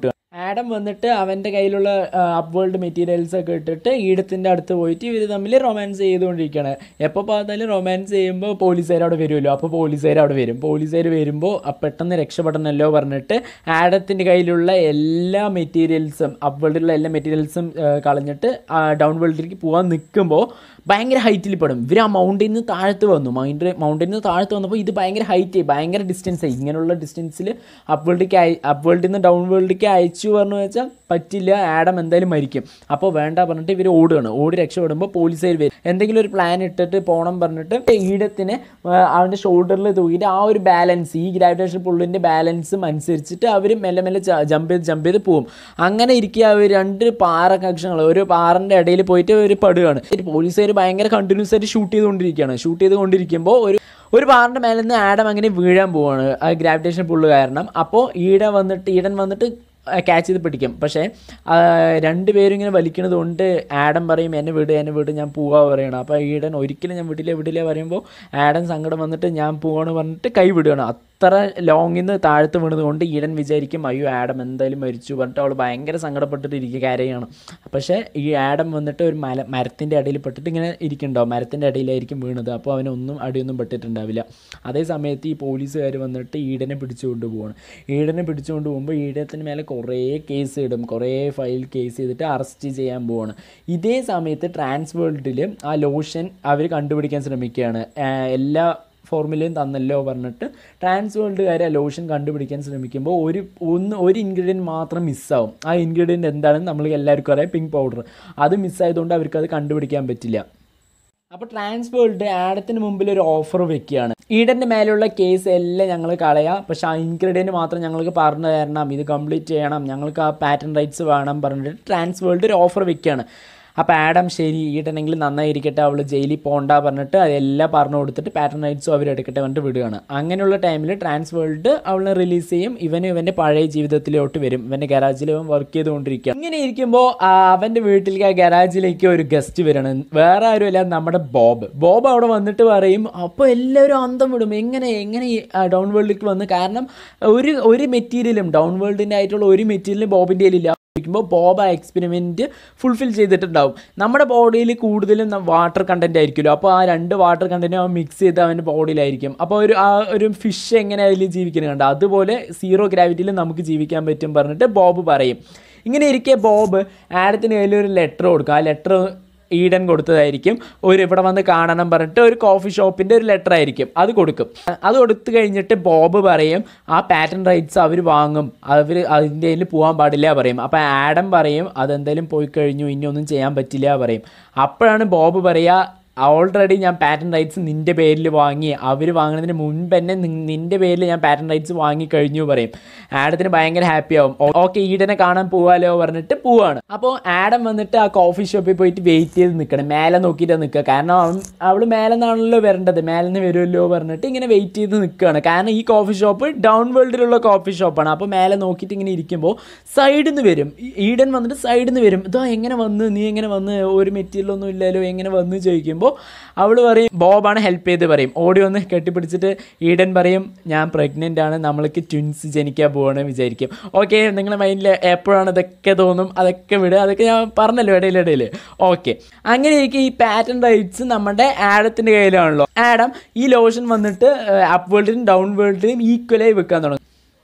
ആഡം വന്നിട്ട് അവൻ്റെ കയ്യിലുള്ള അപ്വേൾഡ് മെറ്റീരിയൽസ് ഒക്കെ ഇട്ടിട്ട് ഈടത്തിൻ്റെ അടുത്ത് പോയിട്ട് ഇവർ തമ്മിൽ റൊമാൻസ് ചെയ്തുകൊണ്ടിരിക്കുകയാണ് എപ്പോൾ பார்த்தாലും റൊമാൻസ് ചെയ്യുമ്പോൾ പോലീസുകാർ അവിടെ വരുമല്ലോ അപ്പോൾ പോലീസുകാർ അവിടെ വരും പോലീസുകാർ വരുമ്പോൾ പെട്ടെന്ന് രക്ഷപ്പെടണമല്ലോ പറഞ്ഞിട്ട് ആഡത്തിൻ്റെ കയ്യിലുള്ള എല്ലാ മെറ്റീരിയൽസും അപ്വേൾഡിലുള്ള എല്ലാ മെറ്റീരിയൽസും കളഞ്ഞിട്ട് ഡൗൺ വേൾഡിലേക്ക് പോകാൻ നിൽക്കുമ്പോൾ ഭയങ്കര ഹൈറ്റിൽ പെടും ഇവർ ആ മൗണ്ടിൽ നിന്ന് താഴത്ത് വന്നു മൗണ്ട് മൗണ്ടിൽ നിന്ന് താഴത്ത് വന്നപ്പോൾ ഇത് ഭയങ്കര ഹൈറ്റ് ഭയങ്കര ഡിസ്റ്റൻസ് ആയി ഇങ്ങനെയുള്ള ഡിസ്റ്റൻസിൽ അപ്പ് വേൾഡിലേക്ക് അയ അപ്പ് വേൾഡിൽ നിന്ന് ഡൗൺ വേൾഡിലേക്ക് അയച്ചു പറഞ്ഞു വെച്ചാൽ പറ്റില്ല ആഡം എന്തായാലും മരിക്കും അപ്പോൾ വേണ്ട പറഞ്ഞിട്ട് ഇവർ ഓടുകയാണ് ഓടി രക്ഷപ്പെടുമ്പോൾ പോലീസുകാർ വരും എന്തെങ്കിലും ഒരു പ്ലാൻ ഇട്ടിട്ട് പോകണം പറഞ്ഞിട്ട് ഈടത്തിനെ ആ, അവൻ്റെ ഷോൾഡറിൽ തൂക്കിയിട്ട് ആ ഒരു ബാലൻസ് ഈ ഗ്രാവിറ്റേഷൻ പുള്ളിൻ്റെ ബാലൻസും അനുസരിച്ചിട്ട് അവർ മെല്ലെ മെല്ലെ ജമ്പ് ചെയ്ത് ജമ്പ് ചെയ്ത് പോവും അങ്ങനെ ഇരിക്കുക അവർ രണ്ട് പാറ കക്ഷങ്ങൾ ഒരു പാറൻ്റെ ഇടയിൽ പോയിട്ട് ഒരു പടുകയാണ് പോലീസുകാർ ഭയങ്കര കണ്ടിന്യൂസ് ആയിട്ട് ഷൂട്ട് ചെയ്തുകൊണ്ടിരിക്കുകയാണ് ഷൂട്ട് ചെയ്തുകൊണ്ടിരിക്കുമ്പോൾ ഒരു ഒരു പാറിൻ്റെ മേലെ നിന്ന് ആഡം അങ്ങനെ വീഴാൻ പോവാണ് ആ ഗ്രാവിറ്റേഷൻ പുള്ള് കാരണം അപ്പോൾ ഈട വന്നിട്ട് ഈടൻ വന്നിട്ട് ക്യാച്ച് ചെയ്ത് പിടിക്കും പക്ഷേ ആ, രണ്ടുപേരും ഇങ്ങനെ വലിക്കുന്നത് കൊണ്ട് ആഡം പറയും എന്നെ വിട് എന്നെ വിട് ഞാൻ പോവാ പറയണം അപ്പോൾ ഈടൻ ഒരിക്കലും ഞാൻ വിടില്ല വിടില്ല പറയുമ്പോൾ ആഡം സങ്കടം വന്നിട്ട് ഞാൻ പോവാണ് പറഞ്ഞിട്ട് കൈ വിടുകയാണ് അത്ര ലോങ്ങിൽ നിന്ന് താഴത്ത് വീണത് കൊണ്ട് ഈടൻ വിചാരിക്കും അയ്യോ ആഡം എന്തായാലും മരിച്ചു പറഞ്ഞിട്ട് അവൾ ഭയങ്കര സങ്കടപ്പെട്ടിട്ട് ഇരിക്കുക കരയാണ് പക്ഷേ ഈ ആഡം വന്നിട്ട് ഒരു മല മരത്തിൻ്റെ അടിയിൽ പെട്ടിട്ട് ഇങ്ങനെ ഇരിക്കുന്നുണ്ടാവും മരത്തിൻ്റെ അടിയിലായിരിക്കും വീണത് അപ്പോൾ അവനൊന്നും അടിയൊന്നും പെട്ടിട്ടുണ്ടാവില്ല അതേ സമയത്ത് ഈ പോലീസുകാർ വന്നിട്ട് ഈടനെ പിടിച്ചുകൊണ്ട് പോവാണ് ഈടനെ പിടിച്ചുകൊണ്ട് പോകുമ്പോൾ ഈടത്തിന് മേലെ കുറേ കേസ് ഇടും കുറേ ഫയൽ കേസ് ചെയ്തിട്ട് അറസ്റ്റ് ചെയ്യാൻ പോവാണ് ഇതേ സമയത്ത് ട്രാൻസ് വേൾഡിൽ ആ ലോഷൻ അവർ കണ്ടുപിടിക്കാൻ ശ്രമിക്കുകയാണ് ആ, എല്ലാ ഫോർമുലയും തന്നല്ലോ പറഞ്ഞിട്ട് ട്രാൻസ് വേൾഡുകാർ ആ ലോഷൻ കണ്ടുപിടിക്കാൻ ശ്രമിക്കുമ്പോൾ ഒരു ഒന്ന് ഒരു ഇൻഗ്രീഡിയൻറ്റ് മാത്രം മിസ്സാവും ആ ഇൻഗ്രീഡിയൻറ്റ് എന്താണെന്ന് നമ്മൾ എല്ലാവർക്കും അറിയാം പിങ്ക് പൗഡർ അത് മിസ്സായതുകൊണ്ട് അവർക്ക് അത് കണ്ടുപിടിക്കാൻ പറ്റില്ല അപ്പോൾ ട്രാൻസ് വേൾഡ് ആഡത്തിന് മുമ്പിൽ ഒരു ഓഫർ വെക്കുകയാണ് ഈഡൻ്റെ മേലുള്ള കേസ് എല്ലാം ഞങ്ങൾ കളയാം പക്ഷെ ആ ഇൻഗ്രീഡിയൻറ്റ് മാത്രം ഞങ്ങൾക്ക് പറഞ്ഞു തരണം ഇത് കംപ്ലീറ്റ് ചെയ്യണം ഞങ്ങൾക്ക് ആ പാറ്റേൺ റൈറ്റ്സ് വേണം പറഞ്ഞിട്ട് ട്രാൻസ് വേൾഡ് ഒരു ഓഫർ വെക്കുകയാണ് അപ്പോൾ ആഡം ശരി ഈട്ടനെങ്കിൽ നന്നായിരിക്കട്ടെ അവൾ ജയിലിൽ പോകണ്ട പറഞ്ഞിട്ട് അതെല്ലാം പറഞ്ഞു കൊടുത്തിട്ട് പാറ്റേൺ റൈറ്റ്സും അവർ എടുക്കട്ടെ പറഞ്ഞിട്ട് വിടുകയാണ് അങ്ങനെയുള്ള ടൈമിൽ ട്രാൻസ് വേൾഡ് അവളെ റിലീസ് ചെയ്യും ഇവന് ഇവൻ്റെ പഴയ ജീവിതത്തിലോട്ട് വരും ഇവൻ്റെ ഗരാജിൽ അവൻ വർക്ക് ചെയ്തുകൊണ്ടിരിക്കുക ഇങ്ങനെ ഇരിക്കുമ്പോൾ അവൻ്റെ വീട്ടിലേക്ക് ആ ഗരാജിലേക്ക് ഒരു ഗസ്റ്റ് വരണം വേറെ ആരുമല്ല നമ്മുടെ ബോബ് ബോബ് അവിടെ വന്നിട്ട് പറയും അപ്പോൾ എല്ലാവരും അന്തം വിടും എങ്ങനെ എങ്ങനെ ഈ ഡൗൺ വേൾഡിലേക്ക് വന്ന് കാരണം ഒരു ഒരു മെറ്റീരിയലും ഡൗൺ വേൾഡിൻ്റെ ആയിട്ടുള്ള ഒരു മെറ്റീരിയലും ബോബിൻ്റെ കയ്യിലില്ല ഇരിക്കുമ്പോൾ ബോബ് ആ എക്സ്പെരിമെൻറ്റ് ഫുൾഫിൽ ചെയ്തിട്ടുണ്ടാവും നമ്മുടെ ബോഡിയിൽ കൂടുതലും വാട്ടർ കണ്ടൻറ്റ് ആയിരിക്കുമല്ലോ അപ്പോൾ ആ രണ്ട് വാട്ടർ കണ്ടൻറ്റും അവൻ മിക്സ് ചെയ്ത് അവൻ്റെ ബോഡിയിലായിരിക്കും അപ്പോൾ ഒരു ആ ഒരു ഫിഷ് എങ്ങനെ അതിൽ ജീവിക്കുന്നത് കണ്ടോ അതുപോലെ സീറോ ഗ്രാവിറ്റിയിൽ നമുക്ക് ജീവിക്കാൻ പറ്റും പറഞ്ഞിട്ട് ബോബ് പറയും ഇങ്ങനെ ഇരിക്കെ ബോബ് ആഡത്തിന് കയ്യിൽ ഒരു ലെറ്റർ കൊടുക്കും ആ ലെറ്റർ ഈഡൻ കൊടുത്തതായിരിക്കും ഒരു ഇവിടെ വന്ന് കാണണം പറഞ്ഞിട്ട് ഒരു കോഫി ഷോപ്പിൻ്റെ ഒരു ലെറ്റർ ആയിരിക്കും അത് കൊടുക്കും അത് കൊടുത്തു കഴിഞ്ഞിട്ട് ബോബ് പറയും ആ പാറ്റേൺ റൈറ്റ്സ് അവർ വാങ്ങും അവർ അതിൻ്റെ കയ്യിൽ പോകാൻ പാടില്ല പറയും അപ്പോൾ ആഡം പറയും അതെന്തായാലും പോയി കഴിഞ്ഞു ഇനി ഒന്നും ചെയ്യാൻ പറ്റില്ല പറയും അപ്പോഴാണ് ബോബ് പറയുക ഓൾറെഡി ഞാൻ പാറ്റേൺ റൈറ്റ്സ് നിൻ്റെ പേരിൽ വാങ്ങി അവർ വാങ്ങുന്നതിന് മുൻപ് തന്നെ നി- നിൻ്റെ പേരിൽ ഞാൻ പാറ്റേൺ റൈറ്റ്സ് വാങ്ങി കഴിഞ്ഞു പറയും ആഡത്തിന് ഭയങ്കര ഹാപ്പി ആവും ഓക്കെ ഈഡനെ കാണാൻ പോവാലോ പറഞ്ഞിട്ട് പോവാണ് അപ്പോൾ ആഡം വന്നിട്ട് ആ കോഫി ഷോപ്പിൽ പോയിട്ട് വെയിറ്റ് ചെയ്ത് നിൽക്കണം മേലെ നോക്കിയിട്ട് നിൽക്കുക കാരണം അവൻ അവൾ മേലെ നിന്നാണല്ലോ വരേണ്ടത് മേലെ നിന്ന് വരുമല്ലോ പറഞ്ഞിട്ട് ഇങ്ങനെ വെയിറ്റ് ചെയ്ത് നിൽക്കുകയാണ് കാരണം ഈ കോഫി ഷോപ്പ് ഡൗൺ വേൾഡിലുള്ള കോഫി ഷോപ്പാണ് അപ്പോൾ മേലെ നോക്കിയിട്ട് ഇങ്ങനെ ഇരിക്കുമ്പോൾ സൈഡിൽ നിന്ന് വരും ഈ- ഈഡൻ വന്നിട്ട് സൈഡിൽ നിന്ന് വരും ഇതാ എങ്ങനെ വന്ന് നീ എങ്ങനെ വന്ന് ഒരു മെറ്റീരിയൽ ഒന്നും ഇല്ലല്ലോ എങ്ങനെ വന്ന് ചോദിക്കുമ്പോൾ അവൾ പറയും ബോബാണ് ഹെൽപ്പ് ചെയ്ത് പറയും ഓടി വന്ന് കെട്ടിപ്പിടിച്ചിട്ട് ഈഡൻ പറയും ഞാൻ പ്രഗ്നൻ്റ് ആണ് നമ്മൾക്ക് ട്വിൻസ് ജനിക്കാൻ പോവാണ് വിചാരിക്കും ഓക്കെ നിങ്ങളുടെ മൈൻഡിൽ എപ്പോഴാണ് ഇതൊക്കെ തോന്നും അതൊക്കെ വിടുക അതൊക്കെ ഞാൻ പറഞ്ഞല്ലോ ഇടയിലിടയിൽ ഓക്കെ അങ്ങനെ ഇരിക്കും ഈ പാറ്റേൺ റൈറ്റ്സ് നമ്മുടെ ആഡത്തിൻ്റെ കയ്യിലാണല്ലോ ആഡം ഈ ലോഷൻ വന്നിട്ട് അപ്പ് വേൾഡിനും ഡൗൺ വേൾഡിനും ഈക്വലായി വെക്കാൻ തുടങ്ങും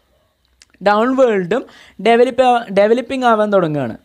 ഡൗൺ വേൾഡും ഡെവലപ്പ് ഡെവലപ്പിംഗ് ആവാൻ തുടങ്ങുകയാണ്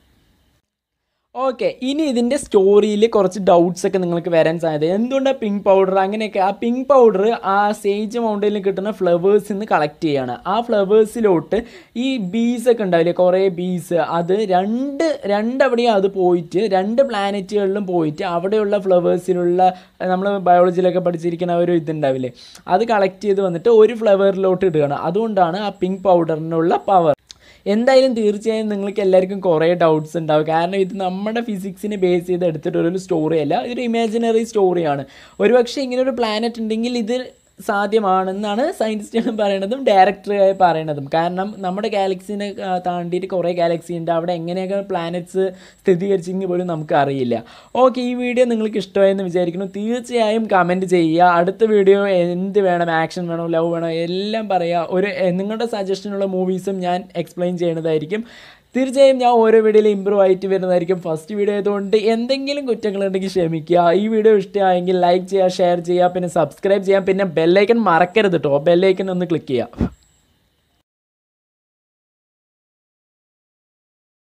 ഓക്കെ ഇനി ഇതിൻ്റെ സ്റ്റോറിയിൽ കുറച്ച് ഡൗട്ട്സ് ഒക്കെ നിങ്ങൾക്ക് വരാൻ സാധ്യത എന്തുകൊണ്ടാണ് പിങ്ക് പൗഡർ അങ്ങനെയൊക്കെ ആ പിങ്ക് പൗഡർ ആ സേജ് മൗണ്ടനിൽ കിട്ടുന്ന ഫ്ലവേഴ്സിൽ നിന്ന് കളക്ട് ചെയ്യാണ് ആ ഫ്ലവേഴ്സിലോട്ട് ഈ ബീസ് ഒക്കെ ഉണ്ടാവില്ലേ കുറേ ബീസ് അത് രണ്ട് രണ്ടവിടെയും അത് പോയിട്ട് രണ്ട് പ്ലാനറ്റുകളിലും പോയിട്ട് അവിടെയുള്ള ഫ്ലവേഴ്സിലുള്ള നമ്മൾ ബയോളജിയിലൊക്കെ പഠിച്ചിരിക്കുന്ന ഒരു ഇതുണ്ടാവില്ലേ അത് കളക്ട് ചെയ്ത് വന്നിട്ട് ഒരു ഫ്ലവറിലോട്ട് ഇടുകയാണ് അതുകൊണ്ടാണ് ആ പിങ്ക് പൗഡറിനുള്ള പവർ എന്തായാലും തീർച്ചയായും നിങ്ങൾക്ക് എല്ലാവർക്കും കുറേ ഡൗട്ട്സ് ഉണ്ടാവും കാരണം ഇത് നമ്മുടെ ഫിസിക്സിനെ ബേസ് ചെയ്ത് എടുത്തിട്ടൊരു സ്റ്റോറി അല്ല ഇതൊരു ഇമാജിനറി സ്റ്റോറിയാണ് ഒരുപക്ഷെ ഇങ്ങനെ ഒരു പ്ലാനറ്റ് ഉണ്ടെങ്കിൽ ഇത് സാധ്യമാണെന്നാണ് സയൻറ്റിസ്റ്റുകൾ പറയണതും ഡയറക്ടറായി പറയണതും കാരണം നമ്മുടെ ഗാലക്സിനെ ആ, താണ്ടിയിട്ട് കുറേ ഗാലക്സി ഉണ്ട് അവിടെ എങ്ങനെയൊക്കെ പ്ലാനറ്റ്സ് സ്ഥിരീകരിച്ചെങ്കിൽ പോലും നമുക്ക് അറിയില്ല ഓക്കെ ഈ വീഡിയോ നിങ്ങൾക്ക് ഇഷ്ടമായെന്ന് വിചാരിക്കുന്നു തീർച്ചയായും കമൻറ്റ് ചെയ്യുക അടുത്ത വീഡിയോ എന്ത് വേണം ആക്ഷൻ വേണോ ലവ് വേണോ എല്ലാം പറയുക ഒരു എ, നിങ്ങളുടെ സജഷനുള്ള മൂവീസും ഞാൻ എക്സ്പ്ലെയിൻ ചെയ്യണതായിരിക്കും തീർച്ചയായും ഞാൻ ഓരോ വീഡിയോയിൽ ഇമ്പ്രൂവ് ആയിട്ട് വരുന്നതായിരിക്കും ഫസ്റ്റ് വീഡിയോ ആയതുകൊണ്ട് എന്തെങ്കിലും കുറ്റങ്ങളുണ്ടെങ്കിൽ ക്ഷമിക്കുക ഈ വീഡിയോ ഇഷ്ടമായെങ്കിൽ ലൈക്ക് ചെയ്യുക ഷെയർ ചെയ്യുക പിന്നെ സബ്സ്ക്രൈബ് ചെയ്യാം പിന്നെ ബെല്ലൈക്കൺ മറക്കരുത് കേട്ടോ ബെല്ലൈക്കൺ ഒന്ന് ക്ലിക്ക് ചെയ്യുക